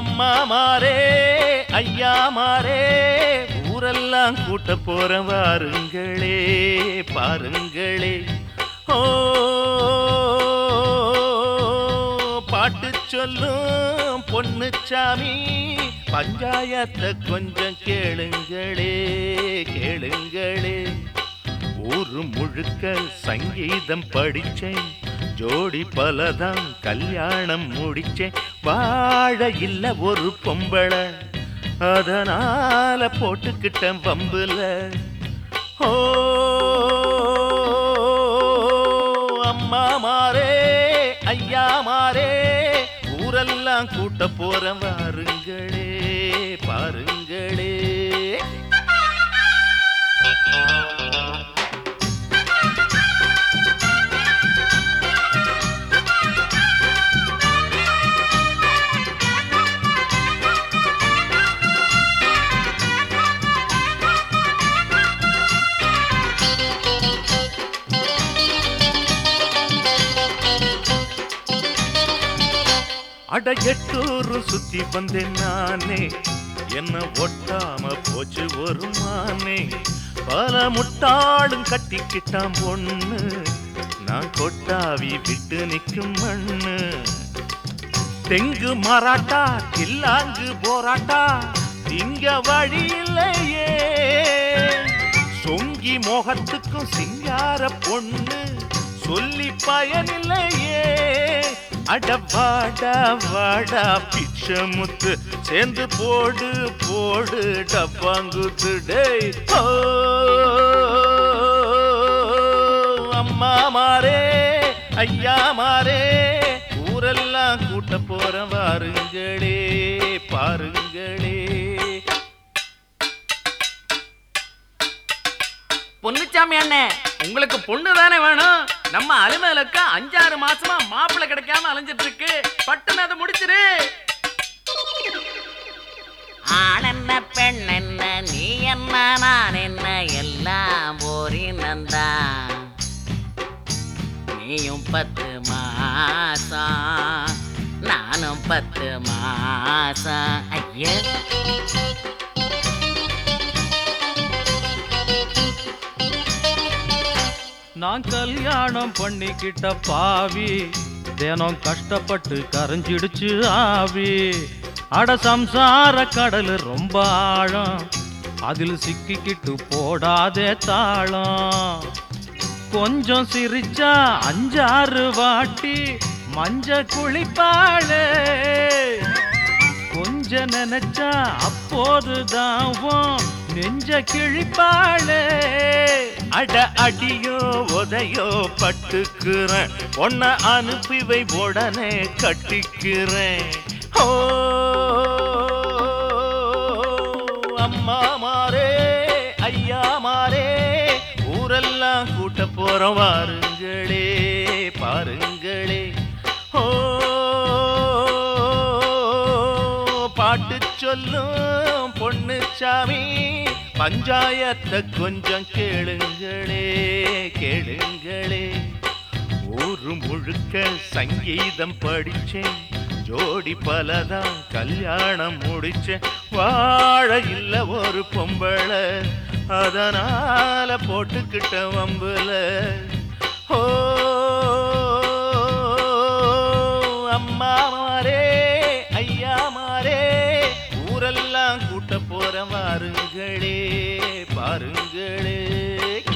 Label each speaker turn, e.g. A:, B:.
A: அம்மா மாரே ஐயா மாரே ஊரெல்லாம் கூட்ட போற வாருங்களே பாருங்களே ஓ பாட்டு சொல்லும் பொன்னுச்சாமி பஞ்சாயத்தை கொஞ்சம் கேளுங்களே கேளுங்களே ஊரு முழுக்க சங்கீதம் படிச்சேன் ஜோடி பலதான் கல்யாணம் முடிச்சேன் வாழ இல்ல ஒரு பொம்பளை அதனால போட்டுக்கிட்டேன் பம்புல ஓ அம்மா மாரே ஐயா மாரே ஊரெல்லாம் கூட்ட போற வாருங்களே பாருங்களே அட எட்டூரு சுத்தி வந்தேன் நானே என்ன ஒட்டாம போச்சு ஒரு மானே பல முட்டாளும் கட்டிக்கிட்டான் பொண்ணு நான் கொட்டாவி விட்டு நிற்கும் மண்ணு தெங்கு மராட்டா கில்லாங்கு போராட்டா இங்க வழி இல்லையே சொங்கி மோகத்துக்கும் சிங்கார பொண்ணு சொல்லி பயனில்லையே அட வாடா வாடா பிச்சமுத்து சேர்ந்து போடு போடு டப்பாங்குத்து டேய் ஓ அம்மா மாரே ஐயா மாரே ஊரெல்லாம் கூட்ட போற வாருங்களே பாருங்களே
B: பொன்னுச்சாமி அண்ணே உங்களுக்கு பொண்ணு தானே வேணும் நம்ம அலுவலுக்கு அஞ்சாறு மாசமா மாப்பிள்ளை கிடைக்காம அலைஞ்சிட்டு இருக்கு பட்டுன்னு அதை முடிச்சிரு
C: ஆண் என்ன பெண் என்ன நீ என்ன நான் என்ன எல்லாம் ஓரினந்தா நீயும் பத்து மாசம் நானும் பத்து மாசம் ஐயா
D: நான் கல்யாணம் பண்ணிக்கிட்ட பாவி தினம் கஷ்டப்பட்டு கரைஞ்சிடுச்சு ஆவி அட சம்சார கடல் ரொம்ப ஆழம் அதில் சிக்கிக்கிட்டு போடாதே தாளம் கொஞ்சம் சிரிச்சா அஞ்சாறு வாட்டி மஞ்ச குளிப்பாளே கொஞ்ச நினைச்சா அப்போதுதான் உன் நெஞ்ச கிழிப்பாளே
A: அட அடியோ உதையோ பட்டுக்கிறேன் உன்னை அனுப்பி வை உடனே கட்டிக்கிறேன் ஓ அம்மா மாரே ஐயா மாரே ஊரெல்லாம் கூட்ட போறோம் வாருங்களே பாருங்களே ஓ பாட்டு சொல்லும் பொண்ணுச்சாமி பஞ்சாயத்தை கொஞ்சம் கேளுங்களே கேளுங்களே ஊரு முழுக்க சங்கீதம் படிச்சேன் ஜோடி பலதான் கல்யாணம் முடிச்சேன் வாழ இல்ல ஒரு பொம்பளை அதனால போட்டுக்கிட்ட வம்புல ஓ அம்மா மாரே ஐயா மாரே ஊரெல்லாம் கூட்ட போற வாருங்களே பாருங்களே